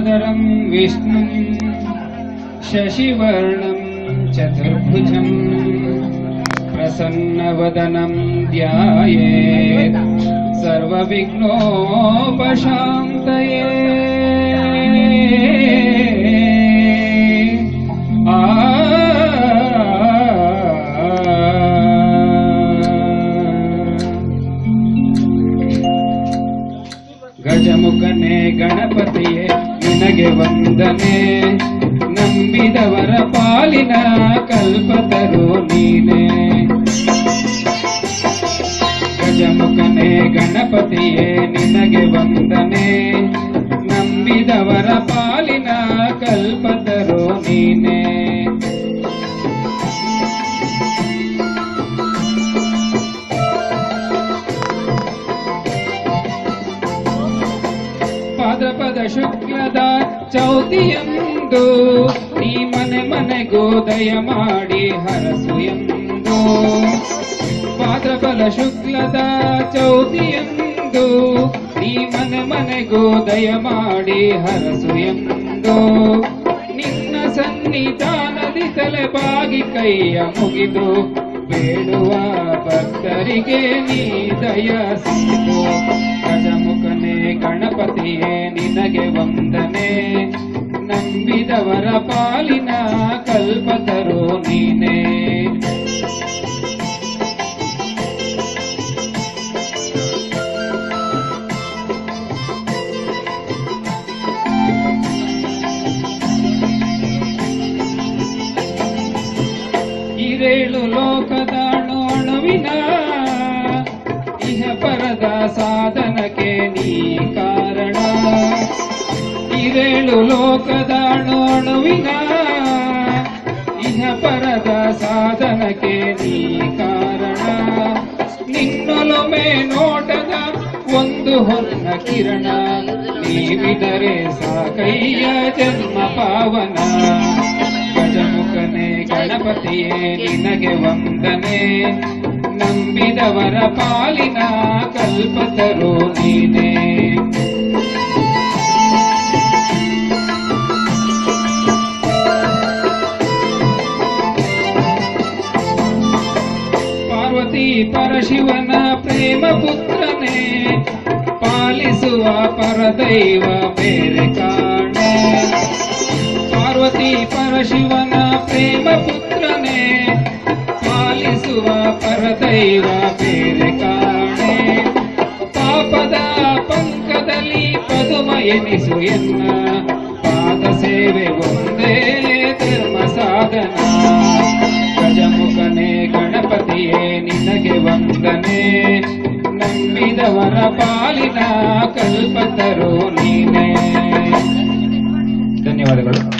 शुक्लाम्बरधरं विष्णुं शशिवर्णं चतुर्भुजम् प्रसन्नवदनं ध्यायेत् सर्वविघ्नोपशान्तये ಗಜಮುಖನೇ ಗಣಪತಿಯೇ ನಿನಗೆ ವಂದನೆ ನಂಬಿದವರ ಪಾಲಿನ ಕಲ್ಪತರು ನೀನೆ ಗಜಮುಖನೇ ಗಣಪತಿಯೇ ನಿನಗೆ ವಂದನೆ ನಂಬಿದವರ ಪಾಲಿನ ಕಲ್ಪತರು ನೀನೆ ಭಾದ್ರಪದ ಶುಕ್ಲದ ಚೌತಿಯಂದು ನೀ ಮನೆ ಮನೆಗೂ ದಯ ಮಾಡಿ ಹರಸು ಎಂದು ಭಾದ್ರಪದ ಶುಕ್ಲದ ಚೌತಿಯಂದು ನೀ ಮನೆ ಮನೆಗೂ ದಯ ಮಾಡಿ ಹರಸು ಎಂದು ನಿನ್ನ ಸನ್ನಿಧಾನದಿ ತಲೆ ಬಾಗಿ ಕೈಯ ಮುಗಿದು ಬೇಡುವ ಭಕ್ತರಿಗೆ ನೀ ದಯ ಸಿಕ್ಕು ಗಜಮುಖನೇ ಗಣಪತಿಯೇ ನಿನಗೆ ವಂದನೆ ನಂಬಿದವರ ಪಾಲಿನ ಕಲ್ಪತರು ನೀನೇ ಹಿರೇಳು ಲೋಕದ ಅಣುವಿನ ಇಹ ಪರದ ಸಾಧನಕ್ಕೆ ನೀ ಕಾರಣ ಹಿರೇಳು ಲೋಕದ ಅಣುವಿನ ಇಹ ಪರದ ಸಾಧನಕ್ಕೆ ನೀ ಕಾರಣ ನಿನ್ನೊಲೊಮೆ ನೋಟದ ಒಂದು ಹೊನ್ನ ಕಿರಣ ನೀವಿದರೆ ಸಾಕಯ್ಯ ಜನ್ಮ ಪಾವನ ಗಜಮುಖನೇ ಗಣಪತಿಯೇ ನಿನಗೆ ವಂದನೆ ನಂಬಿದವರ ಪಾಲಿನ ಕಲ್ಪತರು ನೀನೇ ಪಾರ್ವತಿ ಪರಶಿವನ ಪ್ರೇಮ ಪುತ್ರನೇ ಪಾಲಿಸುವ ಪರದೈವ ಬೇರೆ ಕಾಣ ಪಾರ್ವತಿ ಪರಶಿವನ ಪ್ರೇಮ ಪುತ್ರನೇ ಪಾಲಿಸುವ ಪರದೈವ ಬೇರೆ ಕಾಣೆ ಪಾಪದ ಪಂಕದಲ್ಲಿ ಪದುಮ ಎನಿಸು ಎನ್ನ ಪಾದ ಸೇವೆ ಒಂದೇ ಧರ್ಮ ಸಾಧನ ಗಜಮುಖನೇ ಗಣಪತಿಯೇ ನಿನಗೆ ವಂದನೆ ನಂಬಿದವರ ಪಾಲಿನ ಕಲ್ಪತರು ನೀನೇ ಧನ್ಯವಾದಗಳು